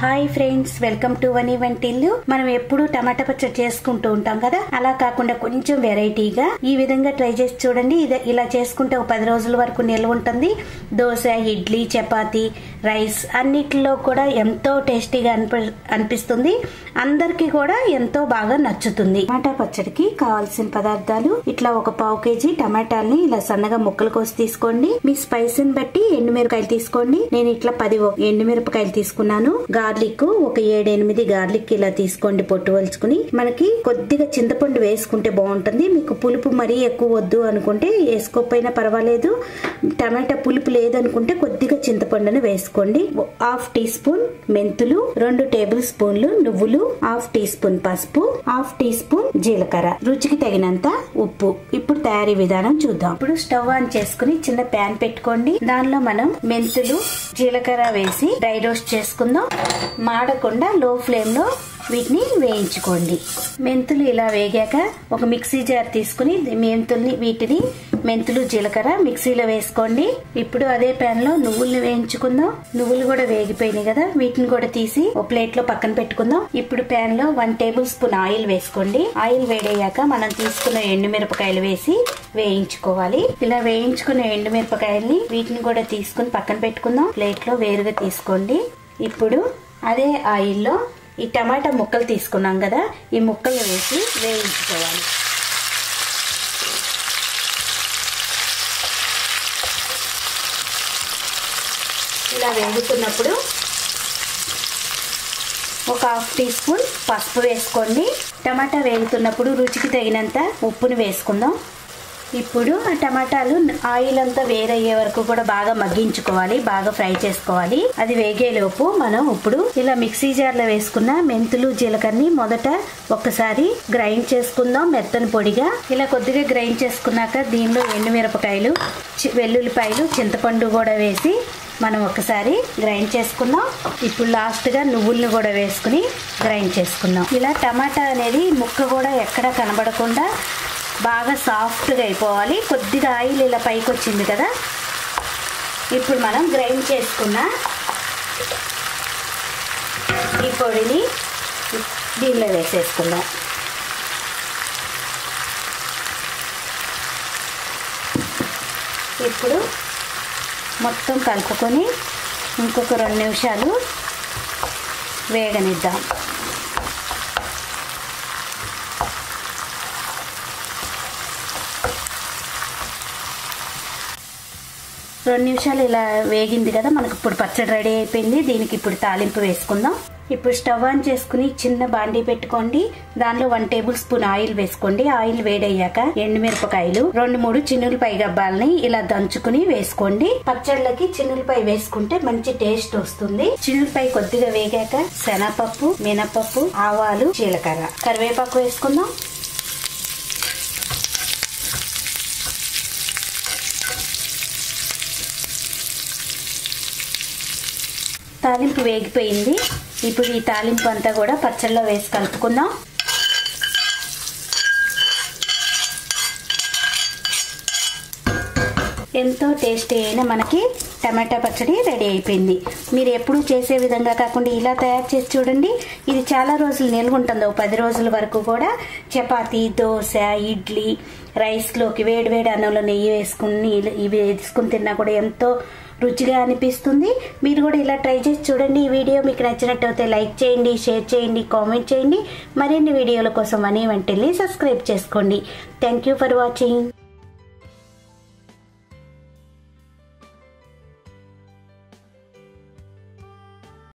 hi friends welcome to one వంటిల్లు మనం ఎప్పుడు టమాటా పచ్చడి చేసుకుంటూ ఉంటాం కదా అలా కాకుండా కొంచెం వెరైటీగా ఈ విధంగా ట్రై చేసి చూడండి ఇది ఇలా చేసుకుంటే ఒక పది రోజుల వరకు నిల్వ ఉంటుంది దోశ ఇడ్లీ చపాతి రైస్ అన్నిటిలో కూడా ఎంతో టేస్టీగా అనిపి అనిపిస్తుంది అందరికీ కూడా ఎంతో బాగా నచ్చుతుంది టమాటా పచ్చడికి కావాల్సిన పదార్థాలు ఇట్లా ఒక పావు కేజీ టమాటాలని ఇలా సన్నగా ముక్కలు కోసి తీసుకోండి మీ స్పైస్ ని బట్టి ఎండుమిరపకాయలు తీసుకోండి నేను ఇట్లా పది ఎండుమిరపకాయలు తీసుకున్నాను గార్లిక్ ఒక ఏడెనిమిది గార్లిక్ ఇలా తీసుకోండి పొట్టు వలుచుకుని మనకి కొద్దిగా చింతపండు వేసుకుంటే బాగుంటుంది మీకు పులుపు మరీ ఎక్కువ వద్దు అనుకుంటే వేసుకోకపోయినా పర్వాలేదు టమాటా పులుపు లేదనుకుంటే కొద్దిగా చింతపండును వేసుకోండి హాఫ్ టీ స్పూన్ మెంతులు రెండు టేబుల్ స్పూన్లు నువ్వులు హాఫ్ టీ స్పూన్ పసుపు హాఫ్ టీ స్పూన్ జీలకర్ర రుచికి తగినంత ఉప్పు ఇప్పుడు తయారీ విధానం చూద్దాం ఇప్పుడు స్టవ్ ఆన్ చేసుకుని చిన్న ప్యాన్ పెట్టుకోండి దానిలో మనం మెంతులు జీలకర్ర వేసి డ్రై రోస్ట్ చేసుకుందాం మాడకుండా లో ఫ్లేమ్ లో వీటిని వేయించుకోండి మెంతులు ఇలా వేగాక ఒక మిక్సీ జార్ తీసుకుని మెంతుల్ని వీటిని మెంతులు జీలకర్ర మిక్సీలో వేసుకోండి ఇప్పుడు అదే ప్యాన్ లో నువ్వుల్ని వేయించుకుందాం నువ్వులు కూడా వేగిపోయినాయి కదా వీటిని కూడా తీసి ఒక ప్లేట్ లో పక్కన పెట్టుకుందాం ఇప్పుడు ప్యాన్ లో వన్ టేబుల్ స్పూన్ ఆయిల్ వేసుకోండి ఆయిల్ వేడయ్యాక మనం తీసుకున్న ఎండుమిరపకాయలు వేసి వేయించుకోవాలి ఇలా వేయించుకున్న ఎండుమిరపకాయల్ని వీటిని కూడా తీసుకుని పక్కన పెట్టుకుందాం ప్లేట్ లో వేరుగా తీసుకోండి ఇప్పుడు అదే ఆయిల్లో ఈ టమాటా ముక్కలు తీసుకున్నాం కదా ఈ ముక్కలు వేసి వేయించుకోవాలి ఇలా వేగుతున్నప్పుడు ఒక హాఫ్ టీ స్పూన్ పసుపు వేసుకోండి టమాటా వేగుతున్నప్పుడు రుచికి తగినంత ఉప్పుని వేసుకుందాం ఇప్పుడు ఆ టమాటాలు ఆయిల్ అంతా వేరయ్యే వరకు కూడా బాగా మగ్గించుకోవాలి బాగా ఫ్రై చేసుకోవాలి అది వేగేలోపు మనం ఇప్పుడు ఇలా మిక్సీ జార్లో వేసుకున్న మెంతులు జీలకర్రని మొదట ఒక్కసారి గ్రైండ్ చేసుకుందాం మెత్తని పొడిగా ఇలా కొద్దిగా గ్రైండ్ చేసుకున్నాక దీనిలో ఎండుమిరపకాయలు వెల్లుల్లిపాయలు చింతపండు కూడా వేసి మనం ఒకసారి గ్రైండ్ చేసుకుందాం ఇప్పుడు లాస్ట్గా నువ్వుల్ని కూడా వేసుకుని గ్రైండ్ చేసుకుందాం ఇలా టమాటా అనేది ముక్క కూడా ఎక్కడా కనబడకుండా బాగా సాఫ్ట్గా అయిపోవాలి కొద్దిగా ఆయిల్ ఇలా పైకి వచ్చింది కదా ఇప్పుడు మనం గ్రైండ్ చేసుకున్న ఈ పొడిని దీనిలో వేసేసుకుందాం ఇప్పుడు మొత్తం కలుపుకొని ఇంకొక రెండు నిమిషాలు వేగనిద్దాం రెండు నిమిషాలు ఇలా వేగింది కదా మనకు ఇప్పుడు పచ్చడి రెడీ అయిపోయింది దీనికి ఇప్పుడు తాలింపు వేసుకుందాం ఇప్పుడు స్టవ్ ఆన్ చేసుకుని చిన్న బాండీ పెట్టుకోండి దానిలో వన్ టేబుల్ స్పూన్ ఆయిల్ వేసుకోండి ఆయిల్ వేడయ్యాక ఎండుమిరపకాయలు రెండు మూడు చిన్నులపై గబ్బాలని ఇలా దంచుకుని వేసుకోండి పచ్చళ్ళకి చిన్నులపై వేసుకుంటే మంచి టేస్ట్ వస్తుంది చిన్నులపై కొద్దిగా వేగాక శనగపప్పు మినపప్పు ఆవాలు జీలకర్ర కరివేపాకు వేసుకుందాం తాలింపు వేగిపోయింది ఇప్పుడు ఈ తాలింపు అంతా కూడా పచ్చళ్ళలో వేసి కలుపుకుందాం ఎంతో టేస్టీ అయిన మనకి టమాటా పచ్చడి రెడీ అయిపోయింది మీరు ఎప్పుడు చేసే విధంగా కాకుండా ఇలా తయారు చేసి చూడండి ఇది చాలా రోజులు నిల్వ ఉంటుంది ఒక పది రోజుల వరకు కూడా చపాతీ దోశ ఇడ్లీ రైస్లోకి వేడి వేడి అన్నంలో నెయ్యి వేసుకుని ఇవి వేసుకుని తిన్నా కూడా ఎంతో రుచిగా అనిపిస్తుంది మీరు కూడా ఇలా ట్రై చేసి చూడండి ఈ వీడియో మీకు నచ్చినట్టయితే లైక్ చేయండి షేర్ చేయండి కామెంట్ చేయండి మరిన్ని వీడియోల కోసం అని వెంటనే సబ్స్క్రైబ్ చేసుకోండి థ్యాంక్ యూ ఫర్ వాచింగ్